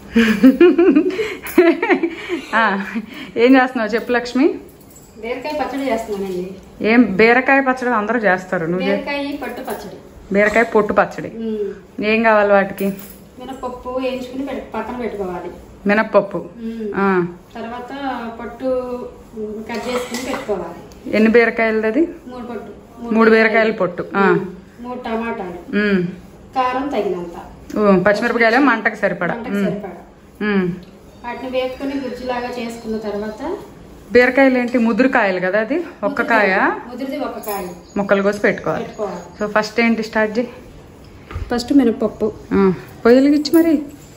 ఆ, ఏం చేస్తున్నావు చెప్పు లక్ష్మి బీరకాయ పచ్చడి చేస్తున్నానండి ఏం బీరకాయ పచ్చడి అందరూ చేస్తారు నువ్వు చే- బీరకాయ పట్టు పచ్చడి బీరకాయ పొట్టు పచ్చడి ఉమ్. ఏం కావాలి వాటికి మినపప్పు వేయించుకుని పెట్టు- పక్కన పెట్టుకోవాలి మినప్పప్పు ఉమ్. ఆ, తర్వాత పట్టు ఉమ్, కట్ చేసుకుని పెట్టుకోవాలి ఎన్ని బీరకాయలది అది మూడు పట్టు మూడు బీరకాయల పొట్టు ఆ. ఉమ్. మూడు టమాటాలు ఉమ్. కారం తగినంత ఓ, పచ్చిమిరపకాయలు మంటకు సరిపడా వంటకి ఉమ్. సరిపడా ఉమ్. వాటిని వేపుకొని గుజ్జులాగా చేసుకున్న తర్వాత బీరకాయలు ఏంటి ముదురుకాయలు కదా అది ఒక్క కాయ ముదిరిది ఒక కాయ ముక్కలు కోసి పెట్టుకోవాలి పెట్టుకోవాలి సో ఫస్ట్ ఏంటి స్టార్ట్ చేయి ఫస్ట్ మినపప్పు ఆ, పొయ్యిలు ఇచ్చి మరి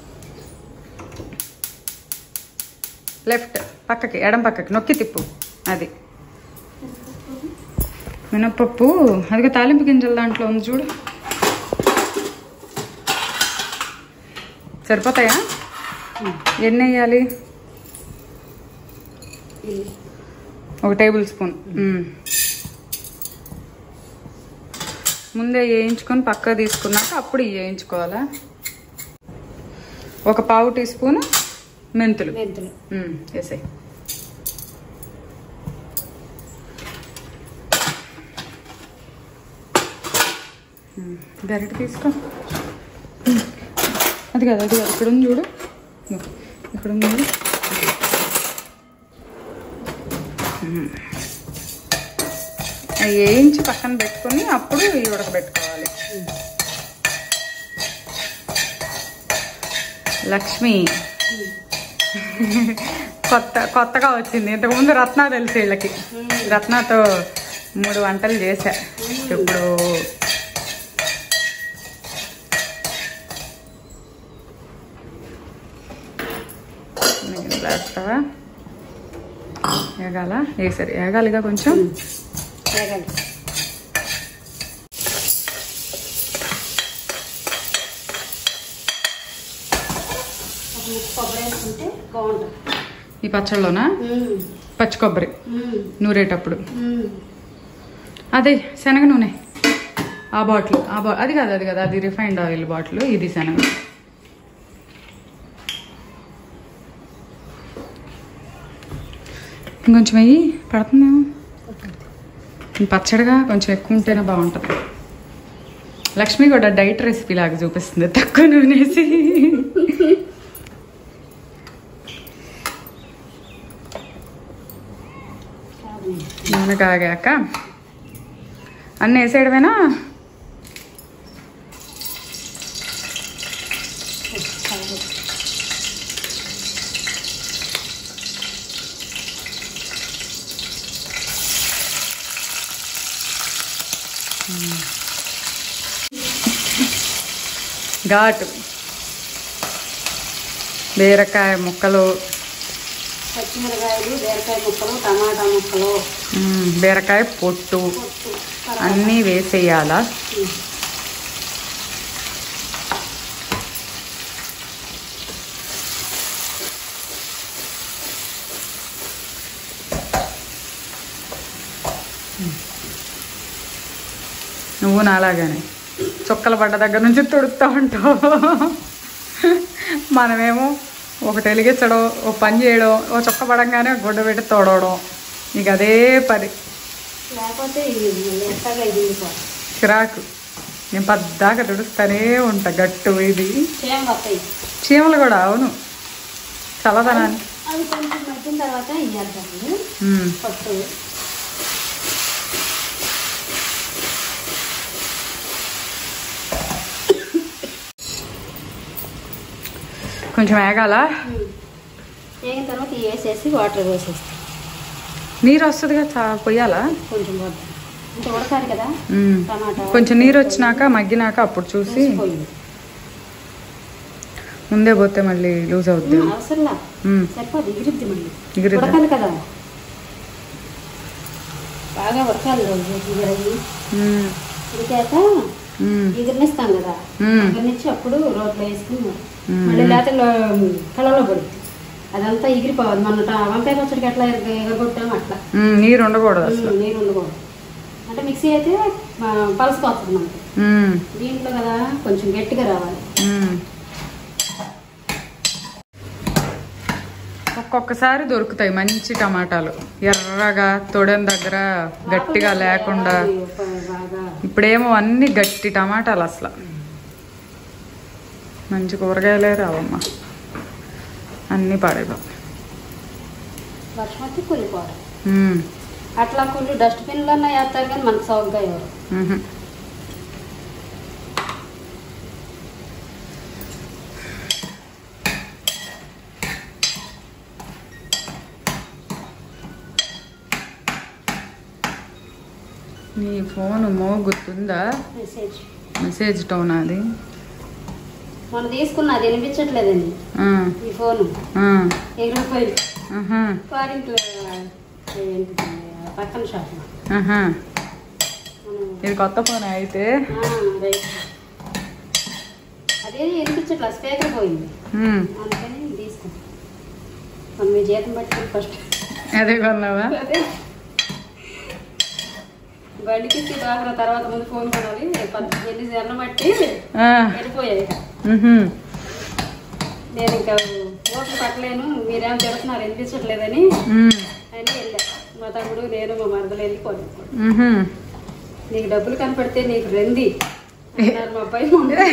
లెఫ్ట్ పక్కకి ఎడం పక్కకి నొక్కి తిప్పు అది మినప్పప్పు అదిగో తాలింపు గింజలు దాంట్లో ఉంది చూడు సరిపోతాయా ఎన్ని వేయాలి ఇది. ఒక టేబుల్ స్పూన్ మ్మ్. ముందే వేయించుకొని పక్క తీసుకున్నాక అప్పుడు ఇవి వేయించుకోవాలా ఒక పావు టీ స్పూన్ మెంతులు మెంతులు మ్మ్, వేసేయ్ మ్మ్, గరిట తీసుకో మ్మ్. అది కాదు అది కాదు ఇక్కడ ఉంది చూడు ఇదిగో, ఇక్కడ ఉంది చూడు మ్మ్. అవి వేయించి పక్కన పెట్టుకొని అప్పుడు ఇవి ఉడకబెట్టుకోవాలి లక్ష్మి కొత్త కొత్తగా వచ్చింది ఇంతకుముందు రత్న తెలుసు వీళ్ళకి రత్నతో మూడు వంటలు చేశా ఇప్పుడు ఇలా వేస్తావా ఏగాల వేసారు ఏగాలిగా కొంచెం వేగాలి ఒక ముక్క కొబ్బరి వేసుకుంటే బాగుంటుంది ఈ పచ్చళ్ళలోనా ఉమ్. పచ్చి కొబ్బరి ఉమ్. నూరేటప్పుడు ఉమ్. అదే శనగ నూనె ఆ బాటిల్ ఆ బా అది కాదు అది కాదు అది రిఫైన్డ్ ఆయిల్ బాటిల్ ఇది శనగ ఇంకొంచెం వెయ్యి పడుతుందేమో పచ్చడిగా కొంచెం ఎక్కువ ఉంటేనే బాగుంటుంది లక్ష్మి కూడా డైట్ రెసిపీ లాగా చూపిస్తుంది తక్కువ నూనెసి నూనె కాగాక అన్నీ వేసేయడమేనా ఘాటు బీరకాయ ముక్కలు పచ్చిమిరకాయలు బీరకాయ ముక్కలు టమాటా ముక్కలు మ్, బీరకాయ పొట్టు పప్పు అన్నీ వేసేయాలా నువ్వు నాలాగానే చుక్కలు పడ్డ దగ్గర నుంచి తుడుతూ ఉంటావు మనమేమో ఒకటి వెలిగించడం ఒక పని చేయడం ఒక చుక్క పడంగానే గుడ్డ పెట్టి తోడవడం ఇక అదే పని లేకపోతే ఇది ఎట్టగా ఇది ఉండిపోతుంది చిరాకు నేను పద్దాక తుడుస్తూనే ఉంటా గట్టు ఇది చేమ వస్తాయి చీమలు కూడా అవును చల్లదనానికి అవి కొంచెం మగ్గిన తర్వాత ఇయ్యాలి ఉమ్. పప్పు కొంచెం వేగాల వేగిన తర్వాత ఇవి వేసేసి వాటర్ వేసేస్తాం నీరు వస్తుందిగా చా పొయ్యాలా కొంచెం పోద్దాం అంటే ఉడకాలి కదా ఉమ్. టమాటా కొంచెం నీరు వచ్చినాక మగ్గినాక అప్పుడు చూసి పోయింది ముందే పోతే మళ్ళీ లూజ్ అవుద్ది అవసరంలా ఉమ్. సరిపోదు ఎగిరిద్ది మళ్ళీ ఎగిరిద్దా? ఉడకాలి కదా బాగా ఉడకాలి ఇగురయ్యి ఉమ్. ఉడికాక ఉమ్. ఎగిరినిస్తాం కదా ఉమ్. ఎగిరినిచ్చి అప్పుడు రోట్లో వేసుకుని ఉమ్. మళ్ళీ లేకపోతే కళలో పడుద్ది అదంతా ఎగిరిపోవాలి మన ట- వంకాయ పచ్చడికి ఎట్లా ఎగ- ఎగరగొట్టామో అట్లా ఉమ్, నీరు ఉండకూడదు అసలు ఉమ్, నీరు ఉండకూడదు అంటే మిక్సీ అయితే ఆ, పలసపోతుంది మనకి ఉమ్. దీంట్లో కదా కొంచెం గట్టిగా రావాలి ఉమ్. ఒక్కొక్కసారి దొరుకుతాయి మంచి టమాటాలు ఎర్రగా తొడెం దగ్గర గట్టిగా లేకుండా బాగా ఇప్పుడేమో అన్ని గట్టి టమాటాలు అసలు మంచి కూరగాయలే రావమ్మా అన్నీ పాడేవా వర్షం వచ్చి కూలిపోవడం అట్లా కొన్ని డస్ట్బిన్లో వేస్తారు కానీ మనకు సౌకర్యం ఎవరు నీ ఫోన్ మో గుర్తుందా మెసేజ్ మెసేజ్ టోన్ అది మనం తీసుకున్న అది వినిపించట్లేదండి ఆ, ఈ ఫోను ఆ, ఎగిరిపోయింది ఆహా, ఫారింట్లో ఏంటిది పక్కన షాప్ ఆహా. మనం ఇది కొత్త ఫోన్ అయితే ఆ, రైట్. అదే వినిపించట్లా స్పీకర్ పోయింది ఉమ్, అందుకని తీసుకున్నాం మనం మీ జీతం పట్టుకుని ఫస్ట్ అదే కొన్నావా అదే బండికి ఇచ్చి దాకా తర్వాత ముందు ఫోన్ కొనాలి పద్- ఎన్ని జనం బట్టి ఆ, వెళ్ళిపోయాయి ఉహుం, నేను ఇంకా ఓట్లు పట్టలేను మీరేం తిడుతున్నారు వినిపించట్లేదని ఉమ్, అని వెళ్ళా మా తమ్ముడు నేను మా మరదలు వెళ్ళి కొనుక్కోండి ఉహుం. నీకు డబ్బులు కనపడితే నీకు రంది అన్నారు మా అబ్బాయి మా అమ్మ.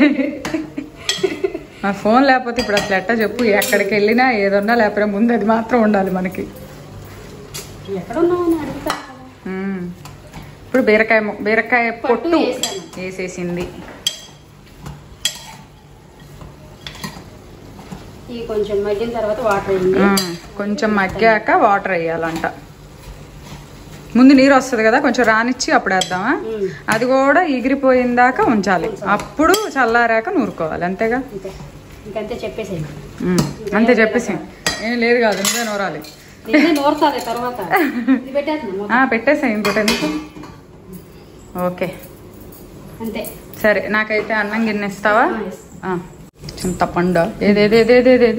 ఆ ఫోన్ లేకపోతే ఇప్పుడు అసలు ఎట్టా చెప్పు ఎక్కడికి వెళ్ళినా ఏదన్నా లేకపోతే ముందు అది మాత్రం ఉండాలి మనకి ఎక్కడ ఉన్నావు అని అడుగుతాను కదా. ఉమ్. ఇప్పుడు బీరకాయ ము- బీరకాయ పట్టు పొట్టు వేసాను. వేసేసింది ఈ కొంచెం మగ్గిన తర్వాత వాటర్ వేయండి ఆ, కొంచెం మగ్గాక వాటర్ వేయాలంట ముందు నీరు వస్తుంది కదా కొంచెం రానిచ్చి అప్పుడు వేద్దామా ఉమ్. అది కూడా ఎగిరిపోయిందాక ఉంచాలి అప్పుడు చల్లారాక నూరుకోవాలి అంతేగా అంతే ఇంకంతే చెప్పేసేయండి ఉమ్, అంతే చెప్పేసి ఏం లేదు కాదు నువ్వే నూరాలి నేనే నోరుతుంది తర్వాత ఇది పెట్టేస్తున్నా ఆ, పెట్టేసాయి ఇంకోటి ఎందుకు ఓకే అంతే సరే నాకైతే అన్నం గిన్నె ఇస్తావా ఆ, yes. ఆ, చింతపండు ఏది ఏది ఏది ఏది ఏది ఏది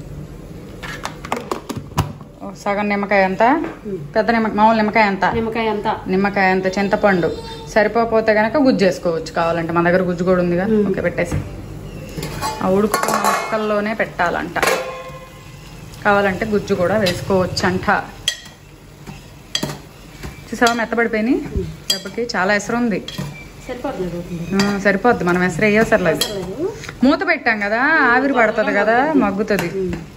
ఓ, సగం నిమ్మకాయ ఎంత ఉమ్. పెద్ద నిమ్మకాయ మామూలు నిమ్మకాయ ఎంత నిమ్మకాయ అంతా నిమ్మకాయ అంత చింతపండు సరిపోతే గనక గుజ్జు వేసుకోవచ్చు కావాలంటే మన దగ్గర గుజ్జు కూడా ఉందిగా మ్మ్. ఓకే పెట్టేసి ఆ ఉడుకుతున్న ముక్కల్లోనే పెట్టాలంట కావాలంటే గుజ్జు కూడా వేసుకోవచ్చు అంట చూసావా మెత్తబడిపోయినాయి దెబ్బకి చాలా ఎసరు ఉంది సరిపోతుంది ఆ, సరిపోద్ది మనం ఎసరు వేయసర్లేదు అసలు మూత పెట్టాం కదా ఆవిరి పడుతుంది కదా మగ్గుతుంది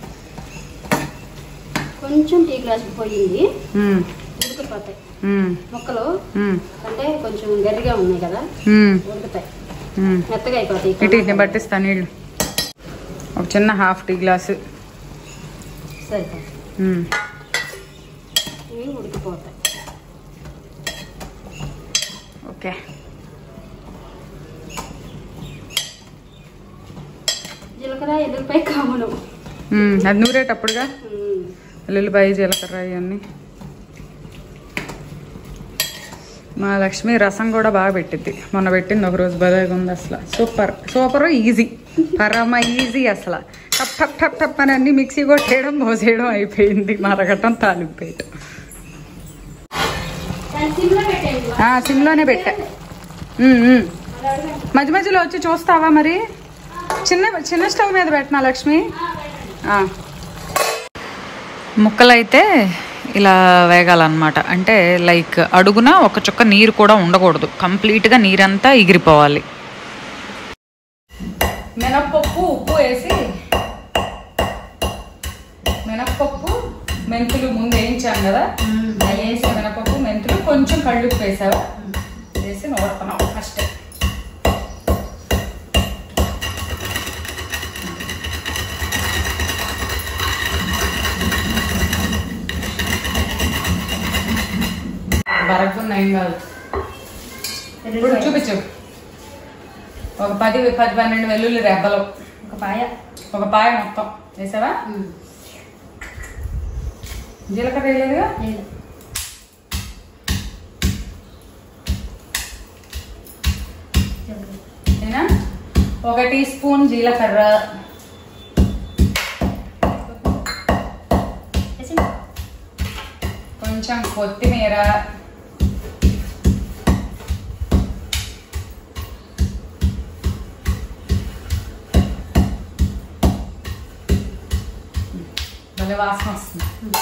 కొంచెం టీ గ్లాస్ పోయింది మ్మ్. ఉడికిపోతాయి మ్మ్. ముక్కలు మ్మ్. అంటే కొంచెం గట్టిగా ఉన్నాయి కదా మ్మ్. ఉడుకుతాయి మ్మ్. మెత్తగా అయిపోతాయి ఇటు నేను పట్టిస్తాను నీళ్ళు ఒక చిన్న హాఫ్ టీ గ్లాసు సరిపోతాయి మ్మ్. ఇవి ఉడికిపోతాయి ఓకే జీలకర్ర ఎల్లుల్లిపాయ కామను మ్మ్. అది నూరేటప్పుడుగా వెల్లుల్లిపాయ జీలకర్ర ఇవన్నీ మా లక్ష్మి రసం కూడా బాగా పెట్టింది మొన్న పెట్టింది ఒక రోజు బదాయిగా ఉంది అసలు సూపర్ సూపర్ ఈజీ పరమ ఈజీ అసలు టప్ టప్ టప్ టప్ అని అన్ని మిక్సీ కొట్టేయడం మోసేయడం అయిపోయింది మరగటం తాలింపేయటం ఆ, సిమ్లోనే పెట్టా ఉమ్, ఉమ్. మధ్య మధ్యలో వచ్చి చూస్తావా మరి చిన్న చిన్న స్టవ్ మీద పెట్టినా లక్ష్మి ఆ. ముక్కలైతే ఇలా వేగాలన్నమాట అంటే లైక్ అడుగున ఒక చుక్క నీరు కూడా ఉండకూడదు కంప్లీట్గా నీరంతా ఎగిరిపోవాలి మినప్పప్పు ఉప్పు వేసి మినప్పప్పు మెంతులు ముందు వేయించాం కదా అవి వేసిన మినపప్పు మెంతులు కొంచెం కళ్ళుప్పు వేసావా వేసి నోడుతున్నాం ఫస్ట్ బరగున్న ఏం కాదు ఇప్పుడు చూపించు ఒక పది పది పన్నెండు వెల్లుల్లి రెబ్బలు ఒక పాయ ఒక పాయ మొత్తం వేసావా జీలకర్ర వేయలేదుగా లేదు. ఏనా ఒక టీ స్పూన్ జీలకర్ర వేసి. కొంచెం కొత్తిమీర భలే వాసన వస్తుంది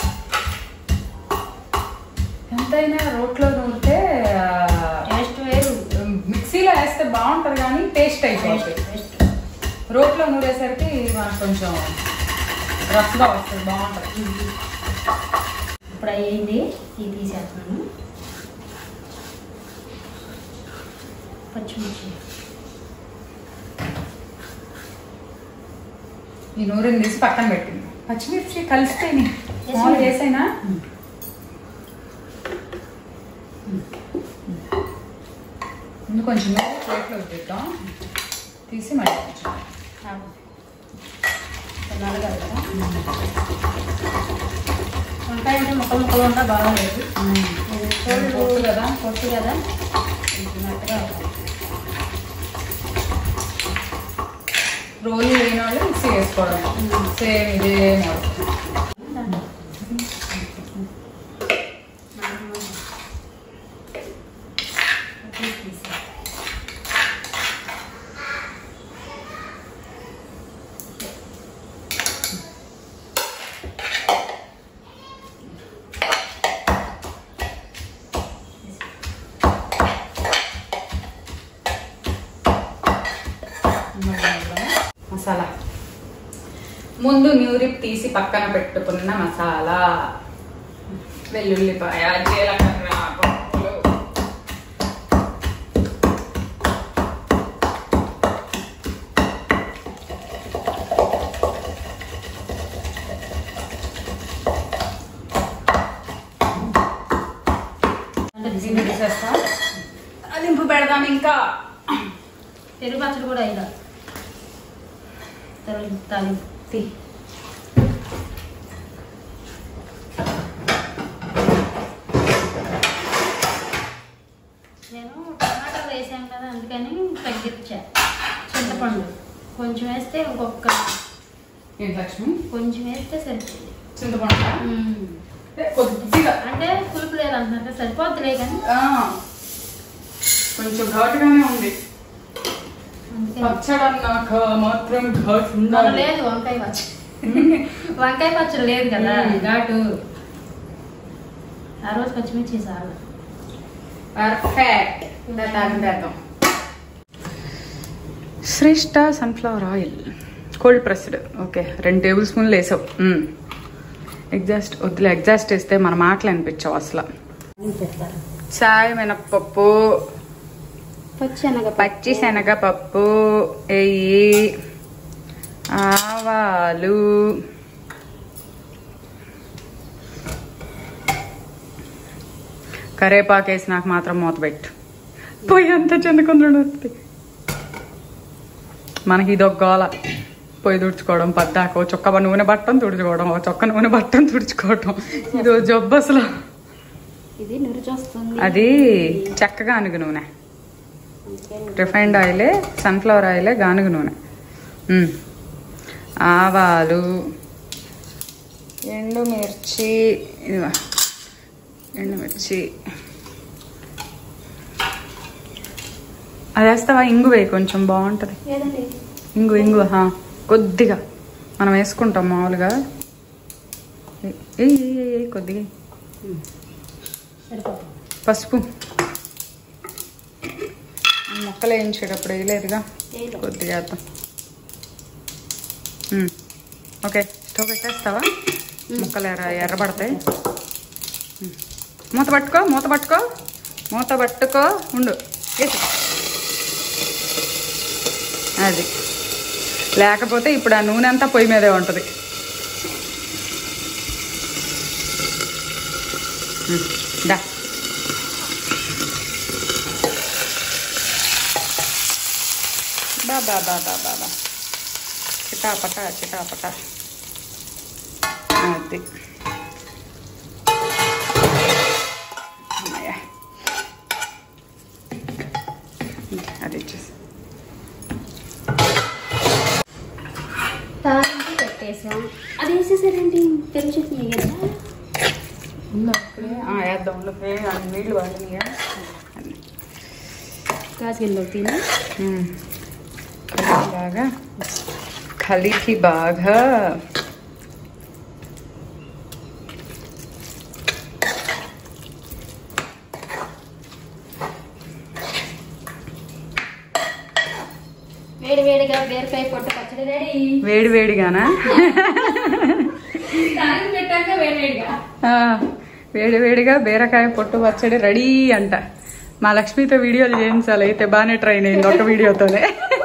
ఎంతైనా రోట్లో నూరితే ఆ, టేస్ట్ వేరు మిక్సీలో వేస్తే బాగుంటుంది కానీ టేస్ట్ అయిపోతుంది టేస్ట్ రోట్లో నూరేసరికి మనకు కొంచెం రఫ్గా వస్తుంది బాగుంటుంది ఇప్పుడు అయ్యింది ఇది తీసేస్తున్నాను పచ్చిమిర్చి ఈ నూనెని తీసి పక్కన పెట్టింది పచ్చిమిర్చి కలిసిపోయినాయి మామూలుగా వేసైనా ముందు కొంచెం నూనె ప్లేట్లో వద్దిద్దాం తీసి మళ్ళీ కొంచెం నలగాలి కదా వంకాయ అంటే ముక్కలు ముక్కలు ఉంటా బాగోలేదు ఇది చూడు పొట్టు కదా పొట్టు కదా కొంచెం మెత్తగా అవుతుంది రోలు లేని వాళ్ళు మిక్సీ వేసుకోవడం సేమ్ ఇదే మోడల్ మసాలా ముందు న్యూరి తీసి పక్కన పెట్టుకున్న మసాలా వెల్లుల్లిపాయ జీలకర్ర పప్పులు అంటే దీన్ని తీసేస్తా అదింపు పెడదాం ఇంకా పెరుగు పచ్చడి కూడా అయిదా తాలింపు తాలింపు తీ. నేను టమాటాలు వేసాను కదా అందుకని తగ్గించా చింతపండు కొంచెం వేస్తే ఇంకొక ఏంటి లక్ష్మి కొంచెం వేస్తే సరిపోతుంది చింతపండు మ్మ్. ఏ, కొద్దిగా అంటే పులుపు లేదు అంటున్నారు కదా, సరిపోద్దులే కానీ ఆ, కొంచెం ఘాటుగానే ఉంది అందుకే పచ్చడి అన్నాక మాత్రం ఘాటు మొన్న ఉండాలి లేదు వంకాయ పచ్చడి వంకాయ పచ్చడి లేదు కదా మ్మ్. ఘాటు ఆ రోజు పచ్చిమిర్చి చాలు పర్ఫెక్ట్ చేద్దాం Shreshta sunflower oil cold pressed okay రెండు టేబుల్ స్పూన్లు వేసావు ఎగ్జాస్ట్ వద్దులే ఎగ్జాస్ట్ వేస్తే మన మాటలు అనిపించవు అసలు చెప్తారు చాయ్ మినప్పప్పు పచ్చి పచ్చి శనగపప్పు వెయ్యి ఆవాలు కరేపాకు వేసి నాకు మాత్రం మూత పెట్టు పొయ్యి అంతా చెందుకుందడు మనకి ఇదొక గోల పొయ్యి తుడుచుకోవడం పద్దాక ఓ చొక్క నూనె బట్టం తుడుచుకోవడం ఓ చొక్క నూనె బట్టం తుడుచుకోవడం ఇది ఓ జబ్బు అసలు ఇది నురిచొస్తుంది అది చక్కగా అనుగు నూనె రిఫైన్డ్ ఆయిలే సన్ఫ్లవర్ ఆయిలే గానుగ నూనె మ్మ్. ఆవాలు ఎండుమిర్చి ఇదిగో ఎండుమిర్చి అది వేస్తావా ఇంగు వేయి కొంచెం బాగుంటుంది ఏదండి ఇంగు ఇంగు హా కొద్దిగా మనం వేసుకుంటాం మామూలుగా ఏ- ఏయ్ ఏయ్ ఏయ్ ఏయ్ కొద్దిగా ఎయ్. సరిపోతుంది పసుపు మొక్కలు వేయించేటప్పుడు వేయలేదుగా వేయలేదు. కొద్దిగా వేద్దాం మ్మ్. ఓకే స్టవ్ పెట్టేస్తావా ముక్కలు ఎర్ర ఎర్రబడతాయి మ్మ్. మూత పట్టుకో మూత పట్టుకో మూత పట్టుకో ఉండు వేసి అది లేకపోతే ఇప్పుడు ఆ నూనె అంతా పొయ్యి మీదే ఉంటుంది మ్మ్. దా బా బా బా బా బా బా చిటాపట చిటాపట అది అమ్మయ్య. అది ఇచ్చేసి తాలింపు పెట్టేసాం అది వేసేసారండి పెరుగు చట్నీ కదా ఆ, వేద్దాం ఉండు. ఏ, అది నీళ్ళు వాడినాయా కాసుకెళ్ళి తిని మ్మ్. కలిపి బాగా కలిపి బాగా వేడి వేడిగా బీరకాయ పొట్టు పచ్చడి రెడీ వేడి వేడిగానా తాలింపు పెట్టాక వేడి వేడిగా ఆ, వేడి వేడిగా బీరకాయ పొట్టు పచ్చడి రెడీ అంట మా లక్ష్మితో వీడియోలు చేయించాలి అయితే బాగానే ట్రైన్ అయింది ఒక వీడియోతోనే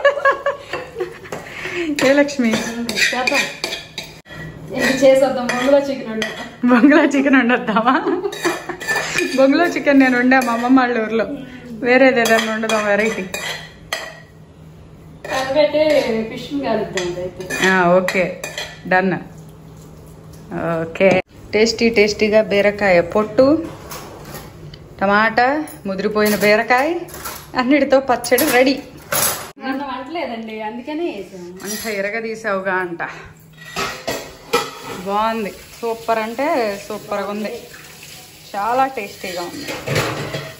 ఏ లక్ష్మి చేద్దాం ఇది చేసేద్దాం ముందులో చికెన్ వండుతాం బొంగులో చికెన్ వండొద్దామా బొంగులో చికెన్ నేను వండా మా అమ్మమ్మ వాళ్ళ ఊర్లో వేరేది ఏదైనా వండుదాం వెరైటీ కలిపెట్టి ఫిష్ కలుపుతాం అయితే ఓకే డన్ ఓకే టేస్టీ టేస్టీగా బీరకాయ పొట్టు టమాటా ముదిరిపోయిన బీరకాయ అన్నిటితో పచ్చడి రెడీ మొన్న వంటలేదండి అందుకనే వేసాం అంత ఎరగదీసావుగా అంట బాగుంది సూపర్ అంటే సూపర్గా ఉంది చాలా టేస్టీగా ఉంది